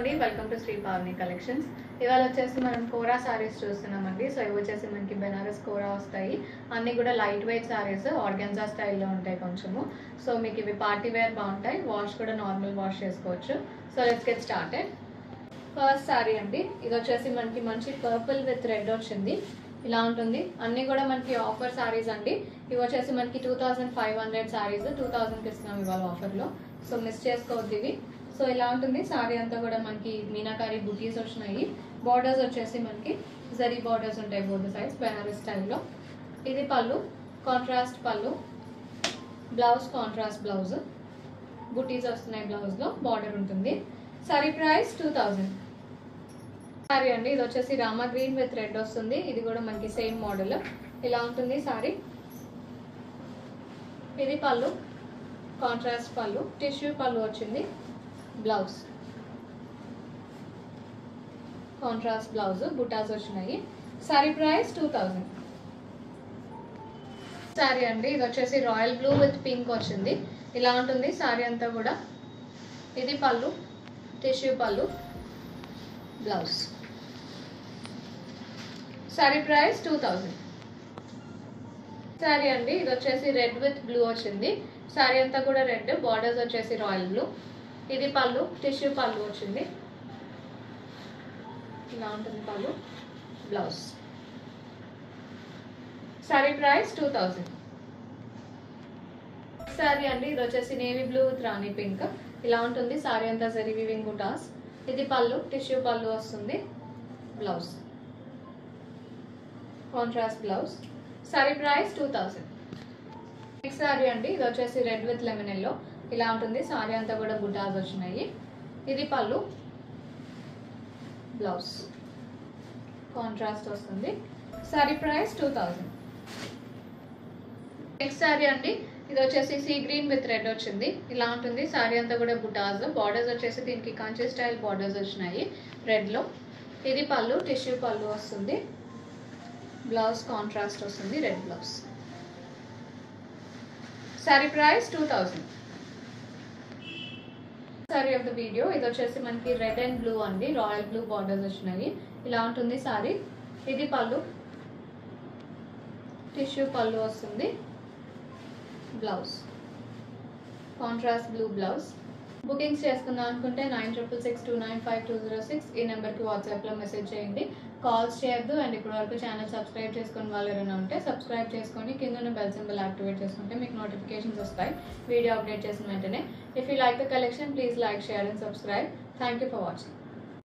అండి welcome to Shri Pavani collections ఇవాళ వచ్చేసి మనం కోరా సారీస్ చూస్తున్నామండి సో ఇవి వచ్చేసి మనకి బెనారస్ కోరా వస్తాయి అన్ని కూడా లైట్ వెయిట్ సారీస్ ఆర్గెన్జా స్టైల్లో ఉంటాయి కొంచెము సో మీకు ఇవి పార్టీ వేర్ బాగుంటాయి వాష్ కూడా నార్మల్ వాష్ చేసుకోవచ్చు so let's get started first sorry అండి ఇది వచ్చేసి మనకి మంచి పర్పుల్ విత్ రెడ్ వచ్చింది ఇలా ఉంటుంది అన్ని కూడా మనకి ఆఫర్ సారీస్ అండి ఇవి వచ్చేసి మనకి two thousand five hundred saris two థౌసండ్కి ఇస్తున్నాం ఇవాళ ఆఫర్లో సో మిస్ చేసుకోవద్దు ఇవి సో ఇలా ఉంటుంది సారీ అంతా కూడా మనకి మీనాకారి బుటీస్ వచ్చినాయి బార్డర్స్ వచ్చేసి మనకి జరీ బార్డర్స్ ఉంటాయి బోర్డు సైడ్స్ బెనారస్ స్టైల్లో ఇది పళ్ళు కాంట్రాస్ట్ పళ్ళు బ్లౌజ్ కాంట్రాస్ట్ బ్లౌజ్ బుటీస్ వస్తున్నాయి బ్లౌజ్లో బార్డర్ ఉంటుంది sari price two thousand sorry అండి ఇది వచ్చేసి రామా గ్రీన్ విత్ రెడ్ వస్తుంది ఇది కూడా మనకి సేమ్ మోడల్ ఇలా ఉంటుంది సారీ ఇది పళ్ళు కాంట్రాస్ట్ పళ్ళు టిష్యూ పళ్ళు వచ్చింది బ్లౌజ్ కాంట్రాస్ట్ బ్లౌజ్ బుటాస్ వచ్చినాయి sari price two thousand sorry అండి ఇది వచ్చేసి రాయల్ బ్లూ విత్ పింక్ వచ్చింది ఇలా ఉంటుంది సారీ అంతా కూడా ఇది pallu tissue pallu blouse sari price two thousand sorry అండి ఇది వచ్చేసి రెడ్ విత్ బ్లూ వచ్చింది సారీ అంతా కూడా రెడ్ బార్డర్స్ వచ్చేసి రాయల్ బ్లూ ఇది పళ్ళు టిష్యూ పళ్ళు వచ్చింది ఇలా ఉంటుంది pallu blouse sari price two thousand sorry అండి ఇది వచ్చేసి navy blue with rani pink ఇలా ఉంటుంది సారీ అంతా జరీ వివింగ్ బుటాస్ ఇది పళ్ళు టిష్యూ పళ్ళు వస్తుంది blouse contrast blouse sari price two thousand next sari అండి ఇది వచ్చేసి రెడ్ విత్ లెమన్ ఎల్లో ఇలా ఉంటుంది సారీ అంతా కూడా బుటాస్ వచ్చినాయి ఇది పళ్ళు బ్లౌజ్ కాంట్రాస్ట్ వస్తుంది sari price two thousand next sari అండి ఇది వచ్చేసి సీ గ్రీన్ విత్ రెడ్ వచ్చింది ఇలా ఉంటుంది సారీ అంతా కూడా బుటాస్ బార్డర్స్ వచ్చేసి దీనికి కంచి స్టైల్ బార్డర్స్ వచ్చినాయి రెడ్లో ఇది పళ్ళు టిష్యూ పళ్ళు వస్తుంది బ్లౌజ్ కాంట్రాస్ట్ వస్తుంది red blouse sari price two thousand sari of the video ఇది వచ్చేసి మనకి రెడ్ అండ్ బ్లూ అండి రాయల్ బ్లూ బార్డర్స్ వచ్చినాయి ఇలా ఉంటుంది సారీ ఇది పళ్ళు టిష్యూ పళ్ళు వస్తుంది blouse contrast blue blouse bookings చేసుకుందాం అనుకుంటే nine triple six two nine five two zero six ఈ నెంబర్కి వాట్సాప్లో మెసేజ్ చేయండి కాల్స్ చేయొద్దు అండ్ ఇప్పటి వరకు ఛానల్ సబ్స్క్రైబ్ చేసుకుని వాళ్ళు ఎవరైనా ఉంటే సబ్స్క్రైబ్ చేసుకొని కింద బెల్ సింబల్ యాక్టివేట్ చేసుకుంటే మీకు నోటిఫికేషన్స్ వస్తాయి వీడియో అప్డేట్ చేసిన వెంటనే if you like the collection please like share and subscribe thank you for watching